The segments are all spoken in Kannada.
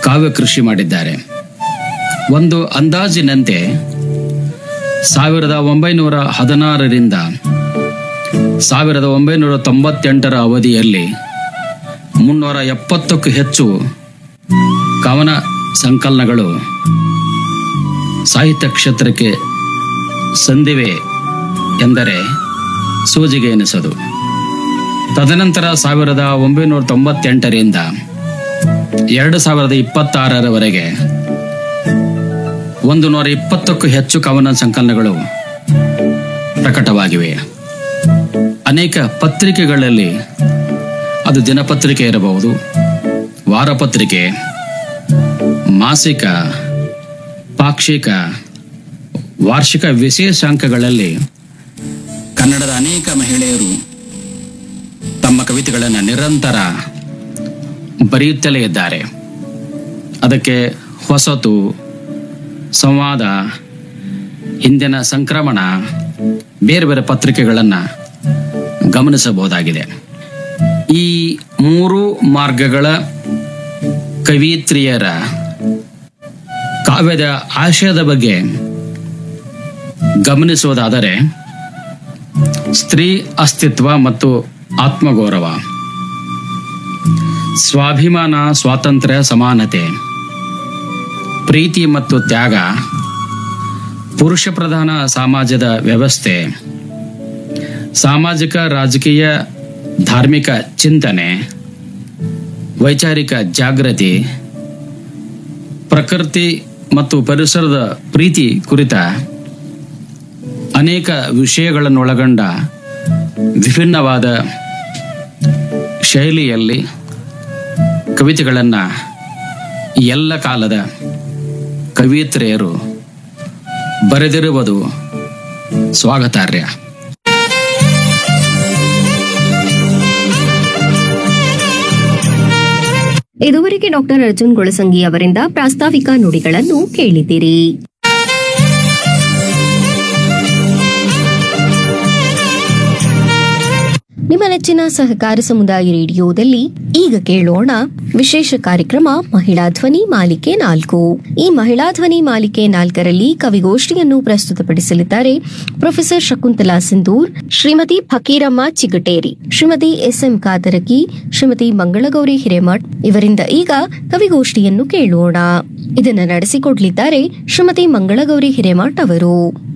ಕಾವ್ಯ ಕೃಷಿ ಮಾಡಿದ್ದಾರೆ ಒಂದು ಅಂದಾಜಿನಂತೆ ಸಾವಿರದ ಒಂಬೈನೂರ ಹದಿನಾರರಿಂದ ಸಾವಿರದ ಒಂಬೈನೂರ ತೊಂಬತ್ತೆಂಟರ ಅವಧಿಯಲ್ಲಿ ಮುನ್ನೂರ ಎಪ್ಪತ್ತಕ್ಕೂ ಹೆಚ್ಚು ಕವನ ಸಂಕಲನಗಳು ಸಾಹಿತ್ಯ ಕ್ಷೇತ್ರಕ್ಕೆ ಸಂದಿವೆ ಎಂದರೆ ಸೂಜಿಗೆ ಎನಿಸದು ತದನಂತರ ಸಾವಿರದ ಒಂಬೈನೂರ ತೊಂಬತ್ತೆಂಟರಿಂದ ಎರಡು ಸಾವಿರದ ಇಪ್ಪತ್ತಾರರವರೆಗೆ ಒಂದು ನೂರ ಇಪ್ಪತ್ತಕ್ಕೂ ಹೆಚ್ಚು ಕವನ ಸಂಕಲನಗಳು ಪ್ರಕಟವಾಗಿವೆ ಅನೇಕ ಪತ್ರಿಕೆಗಳಲ್ಲಿ ಅದು ದಿನಪತ್ರಿಕೆ ಇರಬಹುದು ವಾರಪತ್ರಿಕೆ ಮಾಸಿಕ ಪಾಕ್ಷಿಕ ವಾರ್ಷಿಕ ವಿಶೇಷಾಂಕಗಳಲ್ಲಿ ಕನ್ನಡದ ಅನೇಕ ಮಹಿಳೆಯರು ತಮ್ಮ ಕವಿತೆಗಳನ್ನು ನಿರಂತರ ಬರೆಯುತ್ತಲೇ ಇದ್ದಾರೆ ಅದಕ್ಕೆ ಹೊಸತು ಸಂವಾದ ಹಿಂದಿನ ಸಂಕ್ರಮಣ ಬೇರೆ ಬೇರೆ ಪತ್ರಿಕೆಗಳನ್ನು ಗಮನಿಸಬಹುದಾಗಿದೆ ಈ ಮೂರು ಮಾರ್ಗಗಳ ಕವಿತ್ರಿಯರ ಕಾವ್ಯದ ಆಶಯದ ಬಗ್ಗೆ ಗಮನಿಸುವುದಾದರೆ ಸ್ತ್ರೀ ಅಸ್ತಿತ್ವ ಮತ್ತು ಆತ್ಮಗೌರವ ಸ್ವಾಭಿಮಾನ ಸ್ವಾತಂತ್ರ್ಯ ಸಮಾನತೆ ಪ್ರೀತಿ ಮತ್ತು ತ್ಯಾಗ ಪುರುಷ ಪ್ರಧಾನ ಸಮಾಜದ ವ್ಯವಸ್ಥೆ ಸಾಮಾಜಿಕ ರಾಜಕೀಯ ಧಾರ್ಮಿಕ ಚಿಂತನೆ ವೈಚಾರಿಕ ಜಾಗೃತಿ ಪ್ರಕೃತಿ ಮತ್ತು ಪರಿಸರದ ಪ್ರೀತಿ ಕುರಿತ ಅನೇಕ ವಿಷಯಗಳನ್ನು ಒಳಗೊಂಡ ವಿಭಿನ್ನವಾದ ಶೈಲಿಯಲ್ಲಿ ಕವಿತೆಗಳನ್ನು ಎಲ್ಲ ಕಾಲದ ಕವಿಯತ್ರಿಯರು ಬರೆದಿರುವುದು ಸ್ವಾಗತಾರ್ಹ ಇದುವರೆಗೆ ಡಾಕ್ಟರ್ ಅರ್ಜುನ್ ಗೊಳಸಂಗಿ ಅವರಿಂದ ಪ್ರಾಸ್ತಾವಿಕ ನುಡಿಗಳನ್ನು ಕೇಳಿದಿರಿ ನಿಮ್ಮ ನೆಚ್ಚಿನ ಸಹಕಾರ ಸಮುದಾಯ ರೇಡಿಯೋದಲ್ಲಿ ಈಗ ಕೇಳೋಣ ವಿಶೇಷ ಕಾರ್ಯಕ್ರಮ ಮಹಿಳಾ ಧ್ವನಿ ಮಾಲಿಕೆ ನಾಲ್ಕು ಈ ಮಹಿಳಾ ಧ್ವನಿ ಮಾಲಿಕೆ ನಾಲ್ಕರಲ್ಲಿ ಕವಿಗೋಷ್ಠಿಯನ್ನು ಪ್ರಸ್ತುತಪಡಿಸಲಿದ್ದಾರೆ professor Shakuntala Sindhur Shrimati Fakiramma Chigateri Shrimati S M Katarki Shrimati Mangalagauri Hiremath ಇವರಿಂದ ಈಗ ಕವಿಗೋಷ್ಠಿಯನ್ನು ಕೇಳೋಣ ಇದನ್ನು ನಡೆಸಿಕೊಡ್ಲಿದ್ದಾರೆ ಶ್ರೀಮತಿ ಮಂಗಳಗೌರಿ ಹಿರೇಮಠ್ ಅವರು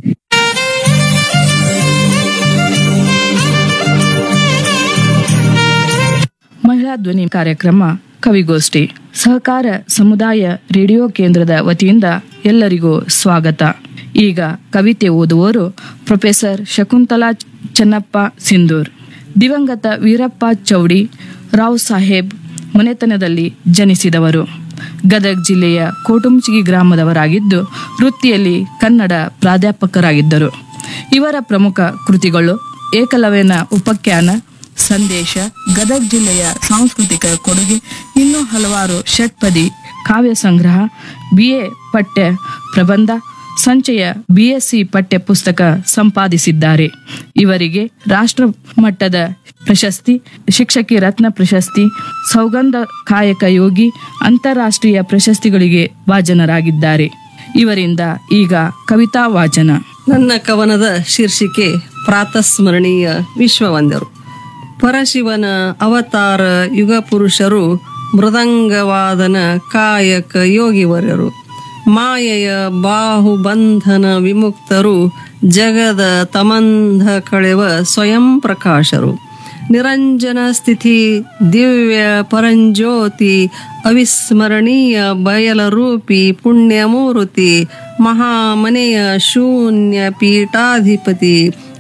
ಮಹಿಳಾ ಧ್ವನಿ ಕಾರ್ಯಕ್ರಮ ಕವಿಗೋಷ್ಠಿ ಸಹಕಾರ ಸಮುದಾಯ ರೇಡಿಯೋ ಕೇಂದ್ರದ ವತಿಯಿಂದ ಎಲ್ಲರಿಗೂ ಸ್ವಾಗತ ಈಗ ಕವಿತೆ ಓದುವವರು ಪ್ರೊಫೆಸರ್ ಶಕುಂತಲಾ ಚನ್ನಪ್ಪ ಸಿಂಧೂರ್ ದಿವಂಗತ ವೀರಪ್ಪ ಚೌಡಿ ರಾವ್ ಸಾಹೇಬ್ ಮನೆತನದಲ್ಲಿ ಜನಿಸಿದವರು ಗದಗ್ ಜಿಲ್ಲೆಯ ಕೋಟುಂಚಿಗಿ ಗ್ರಾಮದವರಾಗಿದ್ದು ವೃತ್ತಿಯಲ್ಲಿ ಕನ್ನಡ ಪ್ರಾಧ್ಯಾಪಕರಾಗಿದ್ದರು ಇವರ ಪ್ರಮುಖ ಕೃತಿಗಳು ಏಕಲವ್ಯನ ಉಪಖ್ಯಾನ ಸಂದೇಶ ಗದಗ್ ಜಿಲ್ಲೆಯ ಸಾಂಸ್ಕೃತಿಕ ಕೊಡುಗೆ ಇನ್ನೂ ಹಲವಾರು ಷಟ್ಪದಿ ಕಾವ್ಯ ಸಂಗ್ರಹ ಬಿಎ ಪಠ್ಯ ಪ್ರಬಂಧ ಸಂಚಯ ಬಿಎಸ್ಸಿ ಪಠ್ಯ ಪುಸ್ತಕ ಸಂಪಾದಿಸಿದ್ದಾರೆ ಇವರಿಗೆ ರಾಷ್ಟ್ರ ಮಟ್ಟದ ಪ್ರಶಸ್ತಿ ಶಿಕ್ಷಕಿ ರತ್ನ ಪ್ರಶಸ್ತಿ ಸೌಗಂಧ ಕಾಯಕ ಯೋಗಿ ಅಂತಾರಾಷ್ಟ್ರೀಯ ಪ್ರಶಸ್ತಿಗಳಿಗೆ ಭಾಜನರಾಗಿದ್ದಾರೆ ಇವರಿಂದ ಈಗ ಕವಿತಾ ವಾಚನ ನನ್ನ ಕವನದ ಶೀರ್ಷಿಕೆ ಪ್ರಾತಸ್ಮರಣೀಯ ವಿಶ್ವವಂದ್ಯರು ಪರಶಿವನ ಅವತಾರ ಯುಗ ಪುರುಷರು ಮೃದಂಗವಾದನ ಕಾಯಕ ಯೋಗಿವರ್ಯರು ಮಾಯೆಯ ಬಾಹುಬಂಧನ ವಿಮುಕ್ತರು ಜಗದ ತಮಂಧ ಕಳೆವ ಸ್ವಯಂ ಪ್ರಕಾಶರು ನಿರಂಜನ ಸ್ಥಿತಿ ದಿವ್ಯ ಪರಂಜ್ಯೋತಿ ಅವಿಸ್ಮರಣೀಯ ಬಯಲರೂಪಿ ಪುಣ್ಯಮೂರ್ತಿ ಮಹಾಮನೆಯ ಶೂನ್ಯ ಪೀಠಾಧಿಪತಿ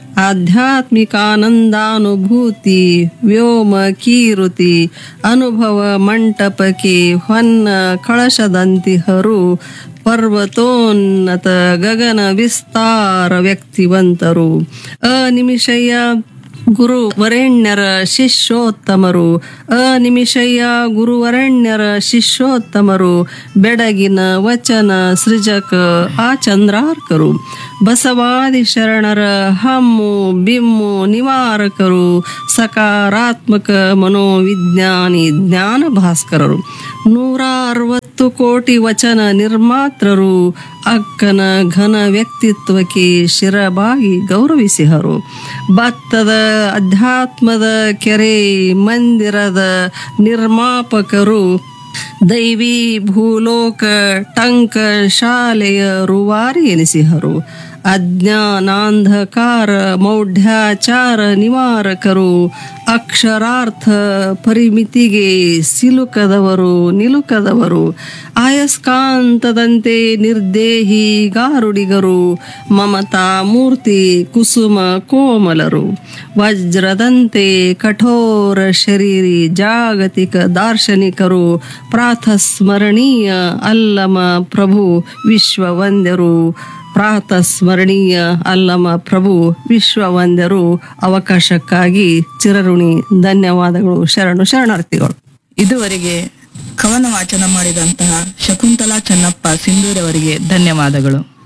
ಆಧ್ಯಾತ್ಮಿಕಾನಂದಾನುಭೂತಿ ವ್ಯೋಮ ಕೀರುತಿ ಅನುಭವ ಮಂಟಪಕ್ಕೆ ಹೊನ್ನ ಕಳಶದಂತಿಹರು ಪರ್ವತೋನ್ನತ ಗಗನ ವಿಸ್ತಾರ ವ್ಯಕ್ತಿವಂತರು ಅನಿಮಿಷಯ ಗುರು ವರೆಣ್ಯರ ಶಿಷ್ಯೋತ್ತಮರು ಅನಿಮಿಷಯ್ಯ ಗುರುವರೆಣ್ಯರ ಶಿಷ್ಯೋತ್ತಮರು ಬೆಡಗಿನ ವಚನ ಸೃಜಕ ಆ ಚಂದ್ರಾರ್ಕರು ಬಸವಾದಿ ಶರಣರ ಹಮ್ಮು ಬಿಮ್ಮು ನಿವಾರಕರು ಸಕಾರಾತ್ಮಕ ಮನೋವಿಜ್ಞಾನಿ ಜ್ಞಾನ ಭಾಸ್ಕರರು ನೂರ ಅರವತ್ತು ಶತಕೋಟಿ ವಚನ ನಿರ್ಮಾತ್ರರು ಅಕ್ಕನ ಘನ ವ್ಯಕ್ತಿತ್ವಕ್ಕೆ ಶಿರಬಾಗಿ ಗೌರವಿಸಿಹರು ಭತ್ತದ ಅಧ್ಯಾತ್ಮದ ಕೆರೆ ಮಂದಿರದ ನಿರ್ಮಾಪಕರು ದೈವಿ ಭೂಲೋಕ ಟಂಕ ಶಾಲೆಯ ರೂವಾರಿ ಎನಿಸಿಹರು ಅಜ್ಞಾನಾಂಧಕಾರ ಮೌಢ್ಯಾಚಾರ ನಿವಾರಕರು ಅಕ್ಷರಾರ್ಥ ಪರಿಮಿತಿಗೆ ಸಿಲುಕದವರು ನಿಲುಕದವರು ಆಯಸ್ಕಾಂತದಂತೆ ನಿರ್ದೇಹಿ ಗಾರುಡಿಗರು ಮಮತಾ ಮೂರ್ತಿ ಕುಸುಮ ಕೋಮಲರು ವಜ್ರದಂತೆ ಕಠೋರ ಶರೀರಿ ಜಾಗತಿಕ ದಾರ್ಶನಿಕರು ಪ್ರಾತಸ್ಮರಣೀಯ ಅಲ್ಲಮ ಪ್ರಭು ವಿಶ್ವವಂದ್ಯರು ಪ್ರಾತಸ್ಮರಣೀಯ ಅಲ್ಲಮ ಪ್ರಭು ವಿಶ್ವವಂದ್ಯರು ಅವಕಾಶಕ್ಕಾಗಿ ಚಿರಋಣಿ ಧನ್ಯವಾದಗಳು ಶರಣು ಶರಣಾರ್ಥಿಗಳು ಇದುವರೆಗೆ ಕವನ ವಾಚನ ಮಾಡಿದಂತಹ ಶಕುಂತಲಾ ಚನ್ನಪ್ಪ ಸಿಂಧೂರವರಿಗೆ ಧನ್ಯವಾದಗಳು